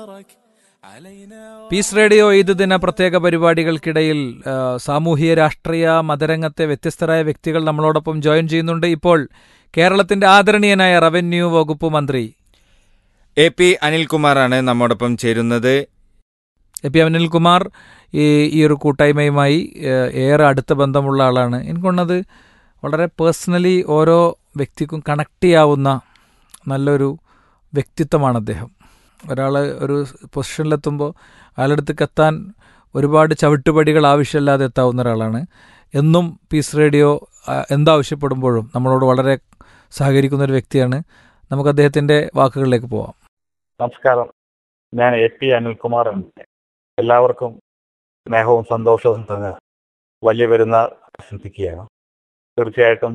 piece radio Eid ദിന പ്രത്യേക പരിപാടികൾക്കിടയിൽ ആ, സാമൂഹിക രാഷ്ട്രീയ മതരംഗത്തെ വ്യത്യസ്തരായ വ്യക്തികൾ നമ്മളോടൊപ്പം ജോയിൻ ചെയ്യുന്നുണ്ട് ഇപ്പോൾ കേരളത്തിന്റെ ആദരണീയനായ റവന്യൂ വകുപ്പ് മന്ത്രി എ പി അനിൽകുമാറാണ് നമ്മോടൊപ്പം ചേരുന്നത് എ പി അനിൽകുമാർ ഈ ഈ ഒരു കൂട്ടായ്മയുമായി ഏ, ഏറെ അടുത്ത ബന്ധമുള്ള ആളാണ് എനിക്കൊണ്ടത് വളരെ പേഴ്സണലി ഓരോ വ്യക്തിക്കും കണക്ട് ചെയ്യാവുന്ന നല്ലൊരു വ്യക്തിത്വമാണ് അദ്ദേഹം ഒരാൾ ഒരു പൊസിഷനിലെത്തുമ്പോൾ അയാളടുത്തേക്ക് എത്താൻ ഒരുപാട് ചവിട്ടുപടികൾ ആവശ്യമില്ലാതെ എത്താവുന്ന ഒരാളാണ് എന്നും പീസ് റേഡിയോ ആ, എന്താവശ്യപ്പെടുമ്പോഴും നമ്മളോട് വളരെ സഹകരിക്കുന്ന ഒരു വ്യക്തിയാണ് നമുക്ക് അദ്ദേഹത്തിൻ്റെ വാക്കുകളിലേക്ക് പോവാം നമസ്കാരം ഞാൻ എ പി അനിൽകുമാർ ആണ് എല്ലാവർക്കും സ്നേഹവും സന്തോഷവും തന്ന് വലിയ പെരുന്നാൾ ആശംസിക്കുകയാണ് തീർച്ചയായിട്ടും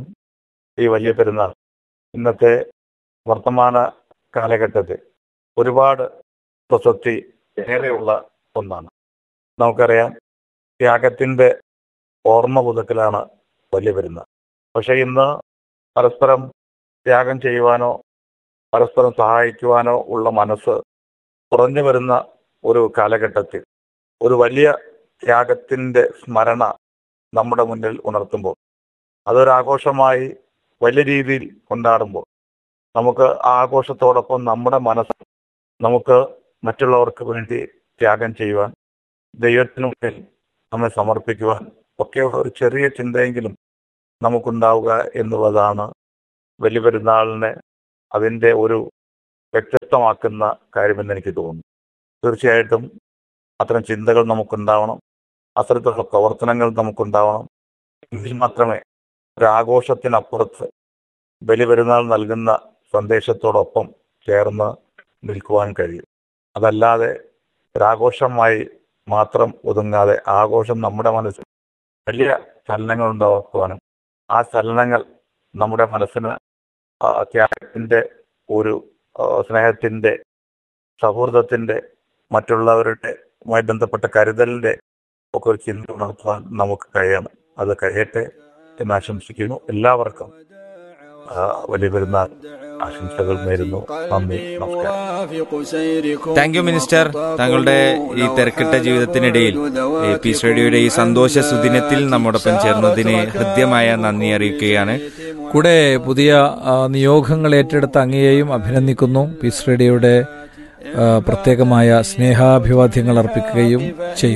ഈ വലിയ പെരുന്നാൾ ഇന്നത്തെ വർത്തമാന കാലഘട്ടത്തിൽ ഒരുപാട് പ്രസക്തി ഏറെയുള്ള ഒന്നാണ് നമുക്കറിയാം ത്യാഗത്തിൻ്റെ ഓർമ്മ പുതുക്കലാണ് വലിയ പെരുന്നാൾ പക്ഷേ ഇന്ന് പരസ്പരം ത്യാഗം ചെയ്യുവാനോ പരസ്പരം സഹായിക്കുവാനോ ഉള്ള മനസ്സ് കുറഞ്ഞു വരുന്ന ഒരു കാലഘട്ടത്തിൽ ഒരു വലിയ ത്യാഗത്തിൻ്റെ സ്മരണ നമ്മുടെ മുന്നിൽ ഉണർത്തുമ്പോൾ അതൊരു ആഘോഷമായി വലിയ രീതിയിൽ കൊണ്ടാടുമ്പോൾ നമുക്ക് ആ ആഘോഷത്തോടൊപ്പം നമ്മുടെ മനസ്സ് നമുക്ക് മറ്റുള്ളവർക്ക് വേണ്ടി ത്യാഗം ചെയ്യുവാൻ ദൈവത്തിനു മുന്നിൽ നമ്മെ സമർപ്പിക്കുവാൻ ഒക്കെ ഒരു ചെറിയ ചിന്തയെങ്കിലും നമുക്കുണ്ടാവുക എന്നുള്ളതാണ് വലിയ പെരുന്നാളിനെ അതിൻ്റെ ഒരു വ്യക്തിത്വമാക്കുന്ന കാര്യമെന്ന് എനിക്ക് തോന്നുന്നു തീർച്ചയായിട്ടും അത്തരം ചിന്തകൾ നമുക്കുണ്ടാവണം അത്തരത്തിലുള്ള പ്രവർത്തനങ്ങൾ നമുക്കുണ്ടാവണം എങ്കിൽ മാത്രമേ ഒരു ആഘോഷത്തിനപ്പുറത്ത് ബലി പെരുന്നാൾ നൽകുന്ന സന്ദേശത്തോടൊപ്പം ചേർന്ന് നിൽക്കുവാൻ കഴിയും അതല്ലാതെ ഒരാഘോഷമായി മാത്രം ഒതുങ്ങാതെ ആഘോഷം നമ്മുടെ മനസ്സിൽ വലിയ ചലനങ്ങൾ ഉണ്ടാക്കുവാനും ആ ചലനങ്ങൾ നമ്മുടെ മനസ്സിന് ആ ത്യാഗത്തിൻ്റെ ഒരു ആ, സ്നേഹത്തിൻ്റെ സൗഹൃദത്തിൻ്റെ മറ്റുള്ളവരുടെ മായി ബന്ധപ്പെട്ട കരുതലിൻ്റെ ഒക്കെ ഒരു ചിന്ത ഉണർത്താൻ നമുക്ക് കഴിയണം അത് കഴിയട്ടെ എന്ന് ആശംസിക്കുന്നു എല്ലാവർക്കും ആ, വലിയ പെരുന്നാൾ ആശംസകൾ നേരുന്നു നന്ദി നമസ്കാരം താങ്ക് യു മിനിസ്റ്റർ താങ്കളുടെ ഈ തിരക്കിട്ട ജീവിതത്തിനിടയിൽ എ പീസ് റേഡിയോയുടെ ഈ സന്തോഷ സുദിനത്തിൽ നമ്മോടൊപ്പം ചേർന്നതിന് ഹൃദ്യമായ നന്ദി അറിയിക്കുകയാണ് കൂടെ പുതിയ ആ, നിയോഗങ്ങൾ ഏറ്റെടുത്ത അങ്ങയെയും അഭിനന്ദിക്കുന്നു പീസ് റേഡിയോയുടെ ആ, പ്രത്യേകമായ സ്നേഹാഭിവാദ്യങ്ങൾ അർപ്പിക്കുകയും ചെയ്യും